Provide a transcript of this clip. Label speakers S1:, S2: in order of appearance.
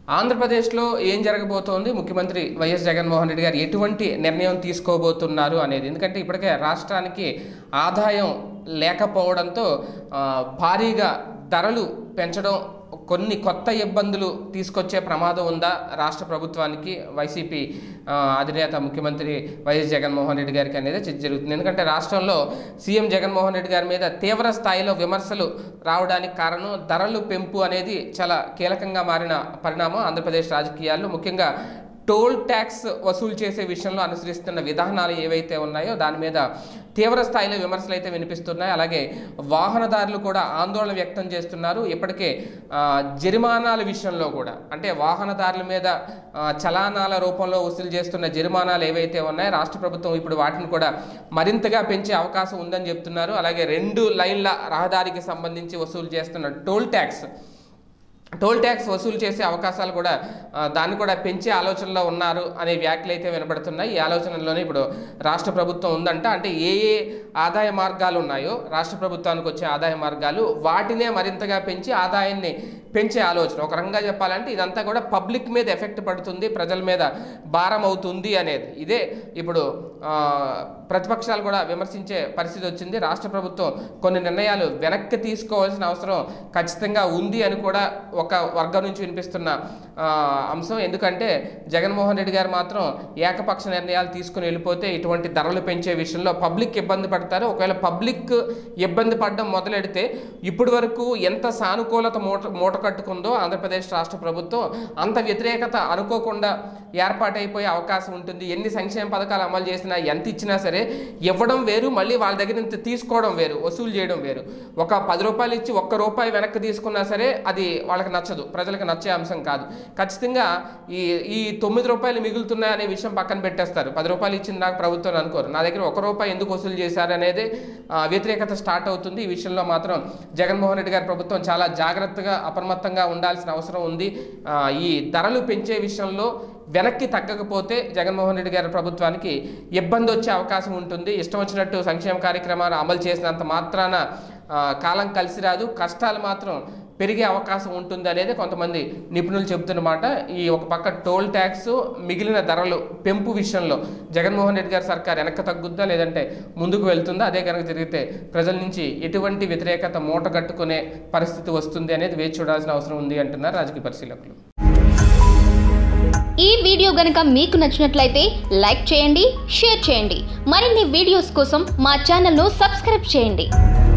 S1: ఆంధ్రప్రదేశ్లో ఏం జరగబోతోంది ముఖ్యమంత్రి వైఎస్ జగన్మోహన్ రెడ్డి గారు ఎటువంటి నిర్ణయం తీసుకోబోతున్నారు అనేది ఎందుకంటే ఇప్పటికే రాష్ట్రానికి ఆదాయం లేకపోవడంతో ఆ, భారీగా ధరలు పెంచడం కొన్ని కొత్త ఇబ్బందులు తీసుకొచ్చే ప్రమాదం ఉందా రాష్ట్ర ప్రభుత్వానికి వైసీపీ ఆ, అధినేత ముఖ్యమంత్రి వైఎస్ జగన్మోహన్ రెడ్డి గారికి అనేది చర్చ జరుగుతుంది ఎందుకంటే రాష్ట్రంలో సీఎం జగన్మోహన్ రెడ్డి గారి మీద తీవ్ర స్థాయిలో విమర్శలు రావడానికి కారణం ధరలు పెంపు అనేది చాలా కీలకంగా మారిన పరిణామం ఆంధ్రప్రదేశ్ రాజకీయాల్లో ముఖ్యంగా టోల్ ట్యాక్స్ వసూలు చేసే విషయంలో అనుసరిస్తున్న విధానాలు ఏవైతే ఉన్నాయో దాని మీద తీవ్ర స్థాయిలో విమర్శలు అయితే వినిపిస్తున్నాయి అలాగే వాహనదారులు కూడా ఆందోళన వ్యక్తం చేస్తున్నారు ఇప్పటికే ఆ, జరిమానాల విషయంలో కూడా అంటే వాహనదారుల మీద ఆ, చలానాల రూపంలో వసూలు చేస్తున్న జరిమానాలు ఏవైతే ఉన్నాయో రాష్ట్ర ప్రభుత్వం ఇప్పుడు వాటిని కూడా మరింతగా పెంచే అవకాశం ఉందని చెప్తున్నారు అలాగే రెండు లైన్ల రహదారికి సంబంధించి వసూలు చేస్తున్న టోల్ ట్యాక్స్ టోల్ ట్యాక్స్ వసూలు చేసే అవకాశాలు కూడా ఆ, దాన్ని కూడా పెంచే ఆలోచనలో ఉన్నారు అనే వ్యాఖ్యలు అయితే వినబడుతున్నాయి ఈ ఆలోచనలోనే ఇప్పుడు రాష్ట్ర ప్రభుత్వం ఉందంట అంటే ఏ ఏ ఆదాయ మార్గాలు ఉన్నాయో రాష్ట్ర ప్రభుత్వానికి వచ్చే ఆదాయ మార్గాలు వాటినే మరింతగా పెంచి ఆదాయాన్ని పెంచే ఆలోచన ఒక రకంగా చెప్పాలంటే ఇదంతా కూడా పబ్లిక్ మీద ఎఫెక్ట్ పడుతుంది ప్రజల మీద భారం అవుతుంది అనేది ఇదే ఇప్పుడు ఆ, ప్రతిపక్షాలు కూడా విమర్శించే పరిస్థితి వచ్చింది రాష్ట్ర ప్రభుత్వం కొన్ని నిర్ణయాలు వెనక్కి తీసుకోవాల్సిన అవసరం ఖచ్చితంగా ఉంది అని కూడా ఒక వర్గం నుంచి వినిపిస్తున్న ఆ, అంశం ఎందుకంటే జగన్మోహన్ రెడ్డి గారు మాత్రం ఏకపక్ష నిర్ణయాలు తీసుకుని వెళ్ళిపోతే ఇటువంటి ధరలు పెంచే విషయంలో పబ్లిక్ ఇబ్బంది పడతారు ఒకవేళ పబ్లిక్ ఇబ్బంది పడడం మొదలెడితే ఇప్పటి వరకు ఎంత సానుకూలత మూట మూట కట్టుకుందో ఆంధ్రప్రదేశ్ రాష్ట్ర ప్రభుత్వం అంత వ్యతిరేకత అనుకోకుండా ఏర్పాటైపోయే అవకాశం ఉంటుంది ఎన్ని సంక్షేమ పథకాలు అమలు చేసినా ఎంత ఇచ్చినా సరే ఇవ్వడం వేరు మళ్ళీ వాళ్ళ దగ్గర నుంచి తీసుకోవడం వేరు వసూలు చేయడం వేరు ఒక పది రూపాయలు ఇచ్చి ఒక్క రూపాయి వెనక్కి తీసుకున్నా సరే అది వాళ్ళకి నచ్చదు ప్రజలకు నచ్చే అంశం కాదు ఖచ్చితంగా ఈ ఈ తొమ్మిది రూపాయలు మిగులుతున్నాయి అనే విషయం పక్కన పెట్టేస్తారు పది రూపాయలు ఇచ్చింది నాకు ప్రభుత్వం అనుకోరు నా దగ్గర ఒక రూపాయి ఎందుకు వసూలు చేశారు అనేది ఆ, వ్యతిరేకత స్టార్ట్ అవుతుంది ఈ విషయంలో మాత్రం జగన్మోహన్ రెడ్డి గారి ప్రభుత్వం చాలా జాగ్రత్తగా అప్రమత్తంగా ఉండాల్సిన అవసరం ఉంది ఆ, ఈ ధరలు పెంచే విషయంలో వెనక్కి తగ్గకపోతే జగన్మోహన్ రెడ్డి గారి ప్రభుత్వానికి ఇబ్బంది వచ్చే అవకాశం ఉంటుంది ఇష్టం వచ్చినట్టు సంక్షేమ కార్యక్రమాలు అమలు చేసినంత మాత్రాన ఆ, కాలం కలిసి రాదు కష్టాలు మాత్రం పెరిగే అవకాశం ఉంటుంది అనేది కొంతమంది నిపుణులు చెబుతున్నమాట ఈ ఒక పక్క టోల్ ట్యాక్స్ మిగిలిన ధరలు పెంపు విషయంలో జగన్మోహన్ రెడ్డి గారి సర్కార్ వెనక్కి తగ్గుద్దా లేదంటే ముందుకు వెళ్తుందా అదే కనుక జరిగితే ప్రజల నుంచి ఎటువంటి వ్యతిరేకత మూట కట్టుకునే పరిస్థితి వస్తుంది అనేది వేచి చూడాల్సిన అవసరం ఉంది అంటున్నారు రాజకీయ పరిశీలకులు
S2: ఈ వీడియో గనక మీకు నచ్చినట్లయితే లైక్ చేయండి షేర్ చేయండి మరిన్ని వీడియోస్ కోసం మా ఛానల్ను సబ్స్క్రైబ్ చేయండి